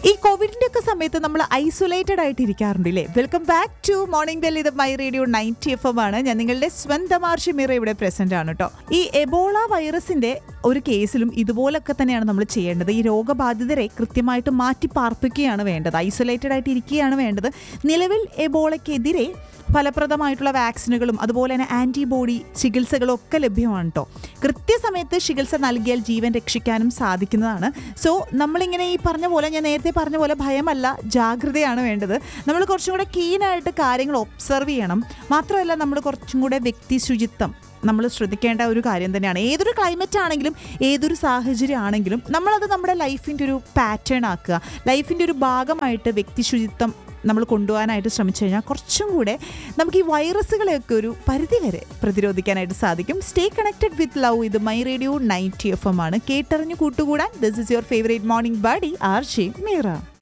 ഈ കോവിഡിന്റെ ഒക്കെ സമയത്ത് നമ്മൾ ഐസൊലേറ്റഡ് ആയിട്ട് ഇരിക്കാറുണ്ടല്ലേ welcome back to morning bell ഇത് my radio ninety F M ആണ് ഞാൻ നിങ്ങളുടെ സ്വന്തം ആർഷിമിറ ഇവിടെ പ്രസന്റ് ആണ് കേട്ടോ ഈ എബോള വൈറസിന്റെ ഒരു കേസിലും ഇതുപോലൊക്കെ തന്നെയാണ് നമ്മൾ ചെയ്യേണ്ടത് ഈ രോഗബാധിതരെ കൃത്യമായിട്ട് മാറ്റി പാർപ്പിക്കുകയാണ് വേണ്ടത് ഐസൊലേറ്റഡ് ആയിട്ട് ഇരിക്കുകയാണ് വേണ്ടത് നിലവിൽ എബോളയ്ക്കെതിരെ ഫലപ്രദമായിട്ടുള്ള വാക്സിനുകളും അതുപോലെ തന്നെ ആന്റിബോഡി ചികിത്സകളും ഒക്കെ ലഭ്യമാണ് കേട്ടോ കൃത്യസമയത്ത് ചികിത്സ നൽകിയാൽ ജീവൻ രക്ഷിക്കാനും സാധിക്കുന്നതാണ് സോ നമ്മളിങ്ങനെ ഈ പറഞ്ഞ പോലെ ഞാൻ നേരത്തെ പറഞ്ഞ പോലെ ഭയമല്ല ജാഗ്രതയാണ് വേണ്ടത് നമ്മൾ കുറച്ചും കൂടെ കീനായിട്ട് കാര്യങ്ങൾ ഒബ്സർവ് ചെയ്യണം മാത്രമല്ല നമ്മൾ കുറച്ചും കൂടെ വ്യക്തി ശുചിത്വം നമ്മൾ ശ്രദ്ധിക്കേണ്ട ഒരു കാര്യം തന്നെയാണ് ഏതൊരു ക്ലൈമറ്റ് ആണെങ്കിലും ഏതൊരു സാഹചര്യം ആണെങ്കിലും നമ്മളത് നമ്മുടെ ലൈഫിൻ്റെ ഒരു പാറ്റേൺ ആക്കുക ലൈഫിൻ്റെ ഒരു ഭാഗമായിട്ട് വ്യക്തി ശുചിത്വം നമ്മൾ കൊണ്ടുപോകാനായിട്ട് ശ്രമിച്ചു കഴിഞ്ഞാൽ കുറച്ചും കൂടെ നമുക്ക് ഈ വൈറസുകളെയൊക്കെ ഒരു പരിധി വരെ പ്രതിരോധിക്കാനായിട്ട് സാധിക്കും സ്റ്റേ കണക്റ്റഡ് വിത്ത് ലവ് ഇത് my radio ninety F M ആണ് കേട്ടറിഞ്ഞു കൂട്ടുകൂടാൻ this is your favourite morning buddy R J Meera